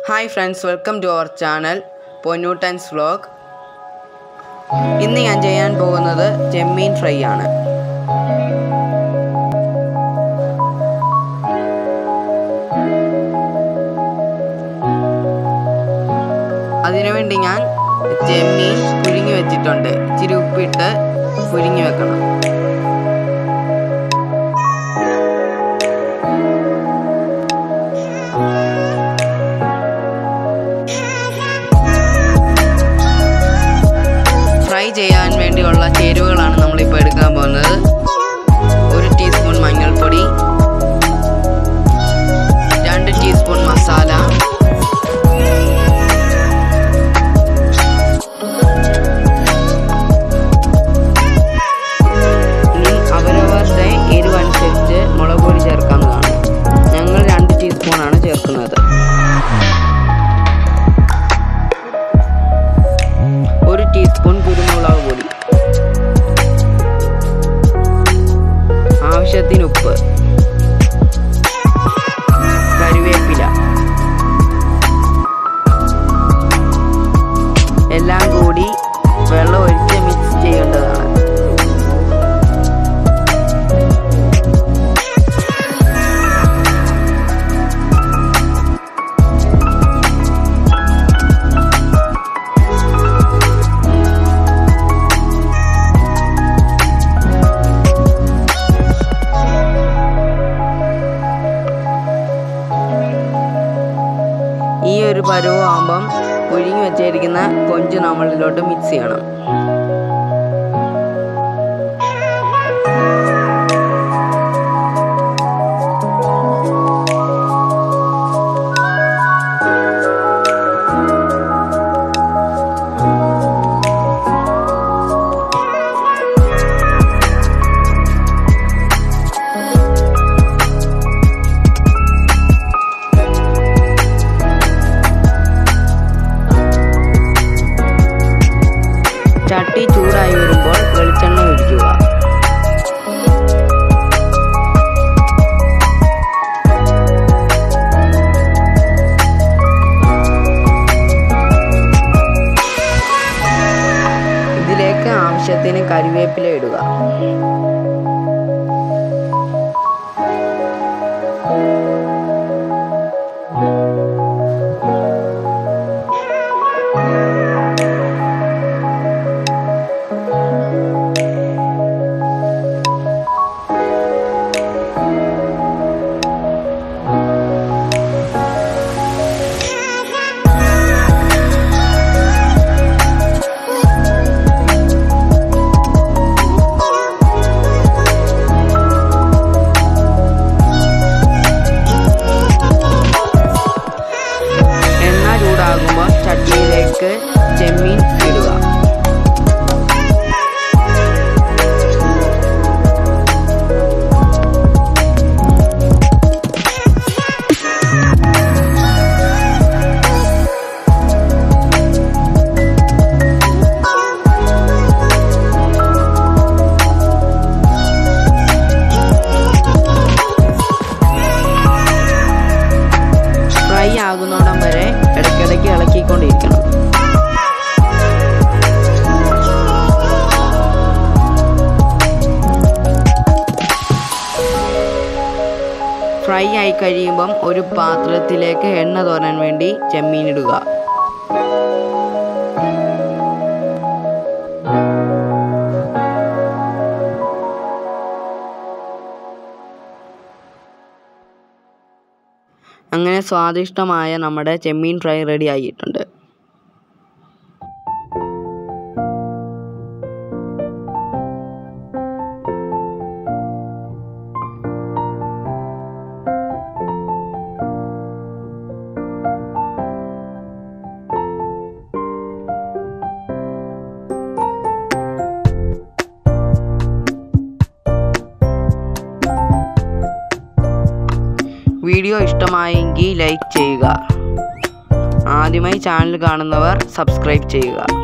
hi friends welcome to our channel പൊന്നൂട്ടൻസ് vlog ഇന്ന് ഞാൻ ചെയ്യാൻ പോകുന്നത് ചെമ്മീൻ ഫ്രൈ ആണ് അതിനുവേണ്ടി ഞാൻ ചെമ്മീൻ പുഴുങ്ങി വെച്ചിട്ടുണ്ട് ഇച്ചിരി ഉപ്പിട്ട് പുഴുങ്ങി വെക്കണം ഫ്രൈ ചെയ്യാൻ വേണ്ടിയുള്ള ചേരുവകളാണ് നമ്മളിപ്പോൾ എടുക്കാൻ പോകുന്നത് ഒരു ടീസ്പൂൺ മഞ്ഞൾപ്പൊടി രണ്ട് ടീസ്പൂൺ മസാല ഇനി അവരവരുടെ എരിവനുസരിച്ച് മുളക് പൊടി ചേർക്കാവുന്നതാണ് ഞങ്ങൾ രണ്ട് ടീസ്പൂണാണ് ചേർക്കുന്നത് ഒരു ടീസ്പൂൺ കുരുമുളക് പൊടി ആവശ്യത്തിന് ഉപ്പ് കറിവേപ്പില എല്ലാം കൂടി വെള്ളം ഒഴിച്ച് മിക്സ് ചെയ്യേണ്ടതാണ് ഈ ഒരു പരുവമാകുമ്പം പുഴുങ്ങി വെച്ചിരിക്കുന്ന കൊഞ്ച് നമ്മളിലോട്ട് മിക്സ് ചെയ്യണം ചട്ടി ചൂടായി വരുമ്പോൾ വെളിച്ചെണ്ണ ഒഴിക്കുക ഇതിലേക്ക് ആവശ്യത്തിന് കരിവേപ്പില ഇടുക എണ്ണ ചൂടാകുമ്പോൾ ചട്ടിയിലേക്ക് ചെമ്മീൻ ഇടുക ഫ്രൈ ആകുന്നോടം വരെ ഇടയ്ക്കിടയ്ക്ക് ഇളക്കിക്കൊണ്ടിരിക്കണം ഫ്രൈ ആയി കഴിയുമ്പം ഒരു പാത്രത്തിലേക്ക് എണ്ണ തോരാൻ വേണ്ടി ചെമ്മീൻ ഇടുക അങ്ങനെ സ്വാദിഷ്ടമായ നമ്മുടെ ചെമ്മീൻ ഫ്രൈ റെഡി ആയിട്ടുണ്ട് വീഡിയോ ഇഷ്ടമായെങ്കിൽ ലൈക്ക് ചെയ്യുക ആദ്യമായി ചാനൽ കാണുന്നവർ സബ്സ്ക്രൈബ് ചെയ്യുക